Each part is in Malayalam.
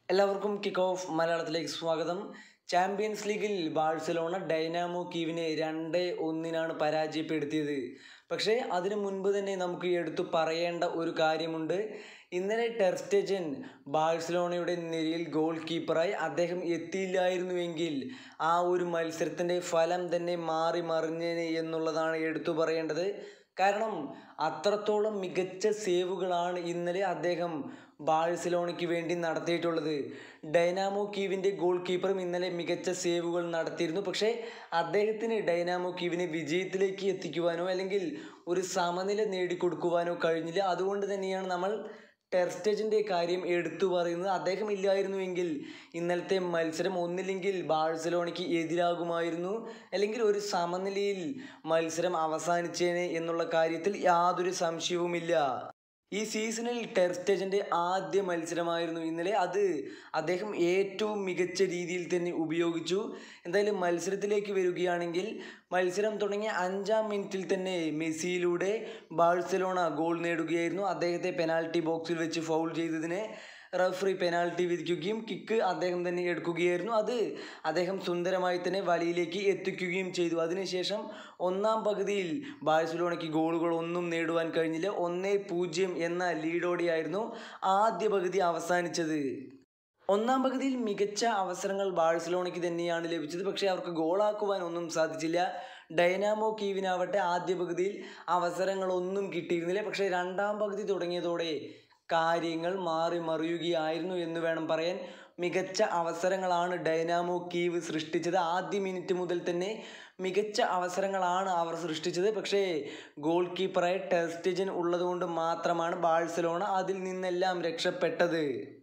എല്ലാവർക്കും കിക്ക് ഓഫ് മലയാളത്തിലേക്ക് സ്വാഗതം ചാമ്പ്യൻസ് ലീഗിൽ ബാഴ്സലോണ ഡൈനാമോ കീവിനെ രണ്ട് ഒന്നിനാണ് പരാജയപ്പെടുത്തിയത് പക്ഷേ അതിനു മുൻപ് തന്നെ നമുക്ക് എടുത്തു പറയേണ്ട ഒരു കാര്യമുണ്ട് ഇന്നലെ ടെർസ്റ്റേജൻ ബാഴ്സലോണയുടെ നിരയിൽ ഗോൾ കീപ്പറായി അദ്ദേഹം എത്തിയില്ലായിരുന്നുവെങ്കിൽ ആ ഒരു മത്സരത്തിൻ്റെ ഫലം തന്നെ മാറി മറിഞ്ഞേനെ എന്നുള്ളതാണ് എടുത്തു പറയേണ്ടത് കാരണം അത്രത്തോളം മികച്ച സേവുകളാണ് ഇന്നലെ അദ്ദേഹം ബാഴ്സലോണയ്ക്ക് വേണ്ടി നടത്തിയിട്ടുള്ളത് ഡൈനാമോ കീവിൻ്റെ ഗോൾ കീപ്പറും ഇന്നലെ മികച്ച സേവുകൾ നടത്തിയിരുന്നു പക്ഷേ അദ്ദേഹത്തിന് ഡൈനാമോ കീവിനെ വിജയത്തിലേക്ക് എത്തിക്കുവാനോ അല്ലെങ്കിൽ ഒരു സമനില നേടിക്കൊടുക്കുവാനോ കഴിഞ്ഞില്ല അതുകൊണ്ട് തന്നെയാണ് നമ്മൾ ടെർസ്റ്റേജിൻ്റെ കാര്യം എടുത്തു പറയുന്നത് അദ്ദേഹം ഇല്ലായിരുന്നുവെങ്കിൽ ഇന്നലത്തെ മത്സരം ഒന്നില്ലെങ്കിൽ ബാഴ്സലോണയ്ക്ക് എതിരാകുമായിരുന്നു അല്ലെങ്കിൽ ഒരു സമനിലയിൽ മത്സരം അവസാനിച്ചേനെ എന്നുള്ള കാര്യത്തിൽ യാതൊരു സംശയവുമില്ല ഈ സീസണിൽ ടെർസ്റ്റേജിൻ്റെ ആദ്യ മത്സരമായിരുന്നു ഇന്നലെ അത് അദ്ദേഹം ഏറ്റവും മികച്ച രീതിയിൽ തന്നെ ഉപയോഗിച്ചു എന്തായാലും മത്സരത്തിലേക്ക് വരികയാണെങ്കിൽ മത്സരം തുടങ്ങിയ അഞ്ചാം മിനിറ്റിൽ തന്നെ മെസ്സിയിലൂടെ ബാഴ്സലോണ ഗോൾ നേടുകയായിരുന്നു അദ്ദേഹത്തെ പെനാൽറ്റി ബോക്സിൽ വെച്ച് ഫൗൾ ചെയ്തതിന് റഫറി പെനാൽറ്റി വിധിക്കുകയും കിക്ക് അദ്ദേഹം തന്നെ എടുക്കുകയായിരുന്നു അത് അദ്ദേഹം സുന്ദരമായി തന്നെ വലയിലേക്ക് എത്തിക്കുകയും ചെയ്തു അതിനുശേഷം ഒന്നാം പകുതിയിൽ ബാഴ്സലോണയ്ക്ക് ഗോളുകൾ ഒന്നും നേടുവാൻ കഴിഞ്ഞില്ല ഒന്നേ പൂജ്യം എന്ന ലീഡോടെയായിരുന്നു ആദ്യ പകുതി അവസാനിച്ചത് ഒന്നാം പകുതിയിൽ മികച്ച അവസരങ്ങൾ ബാഴ്സലോണയ്ക്ക് തന്നെയാണ് ലഭിച്ചത് പക്ഷേ അവർക്ക് ഗോളാക്കുവാൻ ഒന്നും സാധിച്ചില്ല ഡൈനാമോ കീവിനാവട്ടെ ആദ്യ പകുതിയിൽ അവസരങ്ങളൊന്നും കിട്ടിയിരുന്നില്ല പക്ഷേ രണ്ടാം പകുതി തുടങ്ങിയതോടെ കാര്യങ്ങൾ മാറി മറിയുകയായിരുന്നു എന്ന് വേണം പറയാൻ മികച്ച അവസരങ്ങളാണ് ഡൈനാമോ കീവ് സൃഷ്ടിച്ചത് ആദ്യ മിനിറ്റ് മുതൽ തന്നെ മികച്ച അവസരങ്ങളാണ് അവർ സൃഷ്ടിച്ചത് പക്ഷേ ഗോൾ കീപ്പറായി ടെസ്റ്റിജൻ ഉള്ളതുകൊണ്ട് മാത്രമാണ് ബാഴ്സലോണ അതിൽ നിന്നെല്ലാം രക്ഷപ്പെട്ടത്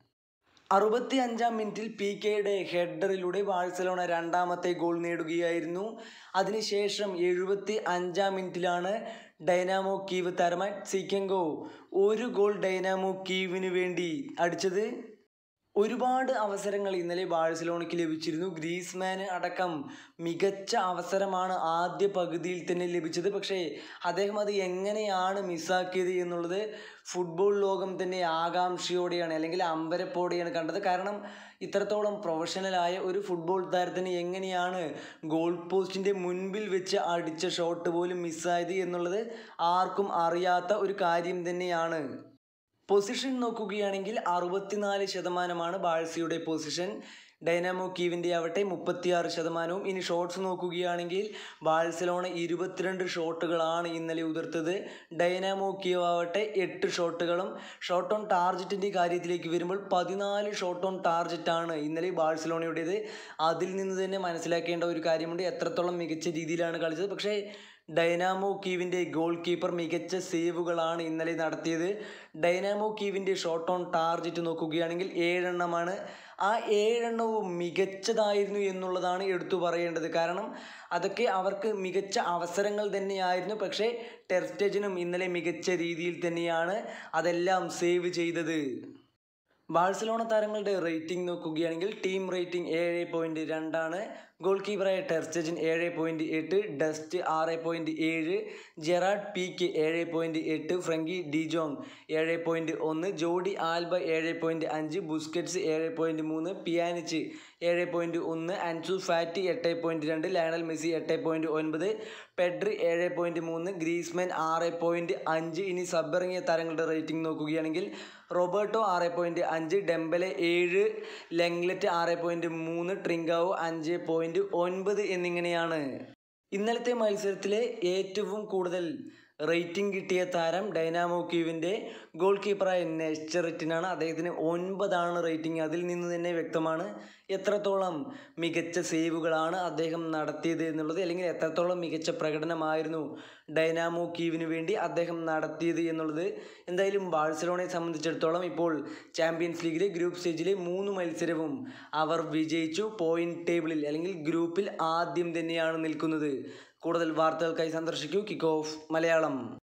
അറുപത്തി അഞ്ചാം മിനിറ്റിൽ പി കെയുടെ ഹെഡറിലൂടെ ബാഴ്സലോണ രണ്ടാമത്തെ ഗോൾ നേടുകയായിരുന്നു അതിനുശേഷം എഴുപത്തി അഞ്ചാം മിനിറ്റിലാണ് ഡൈനാമോ കീവ് താരമായി സിക്കങ്കോ ഒരു ഗോൾ ഡൈനാമോ കീവിന് വേണ്ടി അടിച്ചത് ഒരുപാട് അവസരങ്ങൾ ഇന്നലെ ബാഴ്സലോണയ്ക്ക് ലഭിച്ചിരുന്നു ഗ്രീസ്മാന് അടക്കം മികച്ച അവസരമാണ് ആദ്യ പകുതിയിൽ തന്നെ ലഭിച്ചത് പക്ഷേ അദ്ദേഹം അത് എങ്ങനെയാണ് മിസ്സാക്കിയത് എന്നുള്ളത് ഫുട്ബോൾ ലോകം തന്നെ ആകാംക്ഷയോടെയാണ് അല്ലെങ്കിൽ അമ്പരപ്പോടെയാണ് കണ്ടത് കാരണം ഇത്രത്തോളം പ്രൊഫഷണലായ ഒരു ഫുട്ബോൾ താരത്തിന് എങ്ങനെയാണ് ഗോൾ പോസ്റ്റിൻ്റെ മുൻപിൽ വെച്ച് അടിച്ച ഷോട്ട് പോലും മിസ്സായത് എന്നുള്ളത് ആർക്കും അറിയാത്ത ഒരു കാര്യം തന്നെയാണ് പൊസിഷൻ നോക്കുകയാണെങ്കിൽ അറുപത്തിനാല് ശതമാനമാണ് ബാഴ്സയുടെ പൊസിഷൻ ഡൈനാമോ കീവിൻ്റെ ആവട്ടെ മുപ്പത്തിയാറ് ശതമാനവും ഇനി ഷോട്ട്സ് നോക്കുകയാണെങ്കിൽ ബാഴ്സലോണ ഇരുപത്തിരണ്ട് ഷോട്ടുകളാണ് ഇന്നലെ ഉതിർത്തത് ഡൈനാമോ കീവ് ആവട്ടെ എട്ട് ഷോട്ടുകളും ഷോട്ട് ഓൺ ടാർജറ്റിൻ്റെ കാര്യത്തിലേക്ക് വരുമ്പോൾ പതിനാല് ഷോട്ട് ഓൺ ടാർജറ്റാണ് ഇന്നലെ ബാഴ്സലോണയുടേത് അതിൽ നിന്ന് തന്നെ മനസ്സിലാക്കേണ്ട ഒരു കാര്യമുണ്ട് എത്രത്തോളം മികച്ച രീതിയിലാണ് കളിച്ചത് പക്ഷേ ഡൈനാമോ കീവിൻ്റെ ഗോൾ കീപ്പർ മികച്ച സേവുകളാണ് ഇന്നലെ നടത്തിയത് ഡൈനാമോ കീവിൻ്റെ ഷോട്ട് ഓൺ ടാർജറ്റ് നോക്കുകയാണെങ്കിൽ ഏഴെണ്ണമാണ് ആ ഏഴെണ്ണവും മികച്ചതായിരുന്നു എന്നുള്ളതാണ് എടുത്തു പറയേണ്ടത് കാരണം അതൊക്കെ അവർക്ക് മികച്ച അവസരങ്ങൾ തന്നെയായിരുന്നു പക്ഷേ ടെർസ്റ്റേജിനും ഇന്നലെ മികച്ച രീതിയിൽ തന്നെയാണ് അതെല്ലാം സേവ് ചെയ്തത് ബാഴ്സലോണ താരങ്ങളുടെ റേറ്റിംഗ് നോക്കുകയാണെങ്കിൽ ടീം റേറ്റിംഗ് ഏഴ് പോയിൻറ്റ് രണ്ടാണ് ഗോൾ കീപ്പറായ ടെർസ്റ്റജൻ ഏഴ് പോയിൻറ്റ് എട്ട് ഡസ്റ്റ് ആറ് പോയിൻറ്റ് ഏഴ് ജെറാഡ് പീക്ക് ഏഴ് പോയിൻറ്റ് എട്ട് ഫ്രങ്കി ഡിജോങ് ഏഴ് പോയിൻറ്റ് ഒന്ന് ജോഡി ആൽബ ഏഴ് പോയിൻറ്റ് അഞ്ച് ബുസ്കറ്റ്സ് ഏഴ് പോയിൻറ്റ് മൂന്ന് പിയാനിച്ച് ഏഴ് പോയിൻറ്റ് ഒന്ന് അൻസു ഫാറ്റി എട്ട് പോയിൻറ്റ് രണ്ട് ലയണൽ മെസ്സി എട്ട് പോയിൻറ്റ് ഒൻപത് പെഡ്രി ഏഴ് പോയിൻറ്റ് മൂന്ന് ഗ്രീസ്മാൻ ആറ് പോയിൻറ്റ് അഞ്ച് ഇനി സബ്ബിറങ്ങിയ താരങ്ങളുടെ റേറ്റിംഗ് നോക്കുകയാണെങ്കിൽ റോബർട്ടോ ആറ് പോയിൻറ്റ് അഞ്ച് ഡെമ്പലെ ഏഴ് ലെങ്ലെറ്റ് ആറ് പോയിൻറ്റ് മൂന്ന് ട്രിങ്കാവോ അഞ്ച് പോയിൻറ്റ് ഒൻപത് എന്നിങ്ങനെയാണ് ഇന്നലത്തെ മത്സരത്തിലെ ഏറ്റവും കൂടുതൽ റേറ്റിംഗ് കിട്ടിയ താരം ഡൈനാമോ ക്യൂവിൻ്റെ ഗോൾ കീപ്പറായ നെസ്റ്ററിറ്റിനാണ് അദ്ദേഹത്തിന് ഒൻപതാണ് റേറ്റിംഗ് അതിൽ നിന്ന് തന്നെ വ്യക്തമാണ് എത്രത്തോളം മികച്ച സേവുകളാണ് അദ്ദേഹം നടത്തിയത് എന്നുള്ളത് അല്ലെങ്കിൽ എത്രത്തോളം മികച്ച പ്രകടനമായിരുന്നു ഡൈനാമോ കീവിന് വേണ്ടി അദ്ദേഹം നടത്തിയത് എന്നുള്ളത് എന്തായാലും ബാഴ്സലോണയെ സംബന്ധിച്ചിടത്തോളം ഇപ്പോൾ ചാമ്പ്യൻസ് ലീഗിലെ ഗ്രൂപ്പ് സ്റ്റേജിലെ മൂന്ന് മത്സരവും അവർ വിജയിച്ചു പോയിന്റ് ടേബിളിൽ അല്ലെങ്കിൽ ഗ്രൂപ്പിൽ ആദ്യം തന്നെയാണ് നിൽക്കുന്നത് കൂടുതൽ വാർത്തകൾക്കായി സന്ദർശിക്കൂ കിക്ക് ഓഫ് മലയാളം